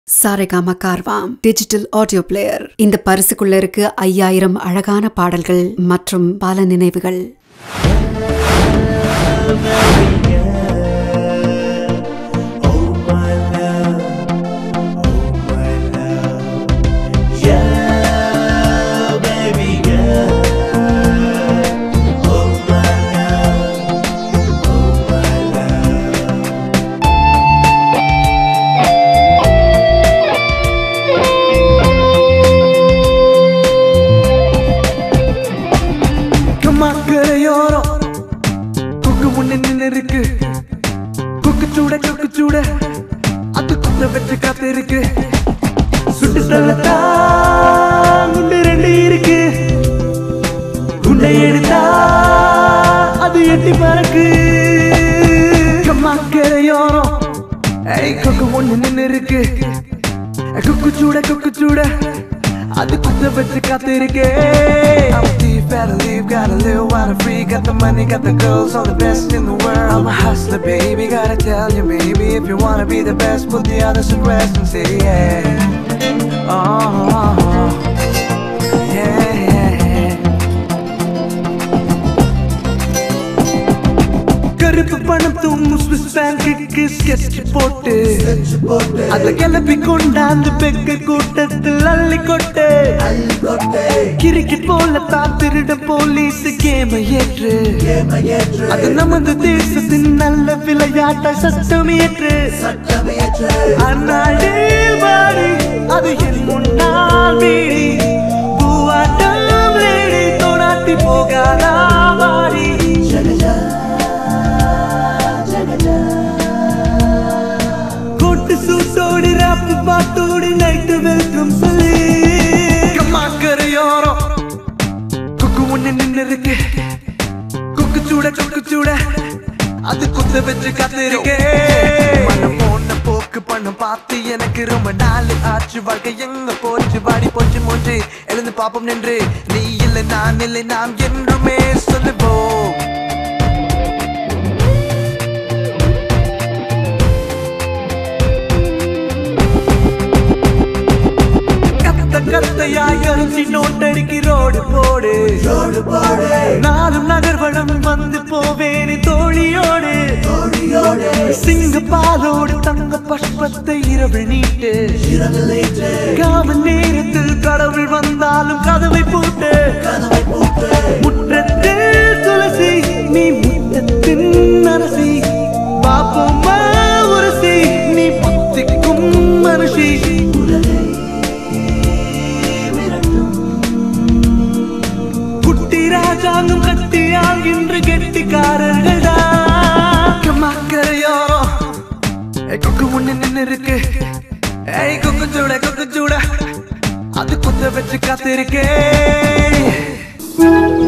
Saregama Carvaan digital audio player இந்த பரிசுக்குள்ள இருக்கு ஐயாயிரம் அழகான பாடல்கள் மற்றும் பல நினைவுகள் Oh my love, oh my love, yeah, baby girl. Oh my love, oh my love. கம்மாக்கரையோரம் குக்கு முன்ன நின்னு இருக்கு குக்கு சூட குக்கு சூட அது குத்த வச்சு காத்து இருக்கு சுட்டு தள்ளத்தான் குண்டு ரெண்டு இருக்கு குண்டை எடுத்தா அது எட்டி பறக்கு கம்மாக்கரையோரம் ஏய் குக்கு முன்ன நின்னு இருக்கு குக்கு சூட குக்கு சூட அது குத்த வச்சு காத்து இருக்கு I'm a thief, gotta leave, gotta live, wanna free Got the money, got the girls, all the best in the world I'm a hustler, baby, gotta tell you, baby If you wanna be the best, put the others to rest and say yeah Oh, yeah, yeah, yeah கருப்பு பணம் தூங்கும் Swiss பேங்குக்கு sketch போட்டு அத கிளப்பி கொண்டாந்து பெக்க கூட்டத்தில் அள்ளி கொட்டு கிரிக்கெட் போல தான் திருட போலீஸ் கேம ஏற்று அது நமது தேசத்தின் நல்ல விளையாட்ட சட்டம் ஏற்று அந்நாடே வாடி அது என் முன்னால் வீடி பூவாட்டம் லேடி தோடாட்டி போகாதா வாடி கோட்டு சூட்டோடு ராப்பு பாட்டோடு நைட்டு வெல்கம் சொல்லி கம்மாக்கரையோரம் குக்கு முன்ன நின்னு இருக்கு குக்கு சூட குக்கு சூட அது குத்த வச்சு காத்து இருக்கு மனம் போன போக்கு பணம் பார்த்து எனக்கு ரொம்ப நாள் ஆச்சு வாழ்க்கை எங்க போச்சு வாடி போச்சு மூச்சு எழுந்து பாப்போம் நின்று நீ இல்லை நான் இல்லை நாம் என்றுமே சொல்லுவோம் கத்த கத்தையாய் அரிசி நோட்டடிக்கு ரோடு போடு ரோடு போடு நானும் நகர்வனம் வந்து போவேனே தோழியோடு தோழியோடு சிங்க பாலோடு தங்க பஷ்பத்தை இரவு நீட்டு காவல் நேரத்தில் கடவுள் வந்தாலும் கதவை போட்டு முற்றத்தில் துளசி நீ முற்றத்தின் அரசி பாப்போமா உரசி நீ புத்திக்கும் மனுஷி குட்டி ராஜாங்கம் கட்டி ஆகின்ற கெட்டிக்காரர்கள் கம்மாக்கரையோரம் கொக்கு முன்ன நின்னு இருக்கு ஏய் கொக்கு சூட கொக்கு சூட அது குத்த வச்சு காத்திருக்கே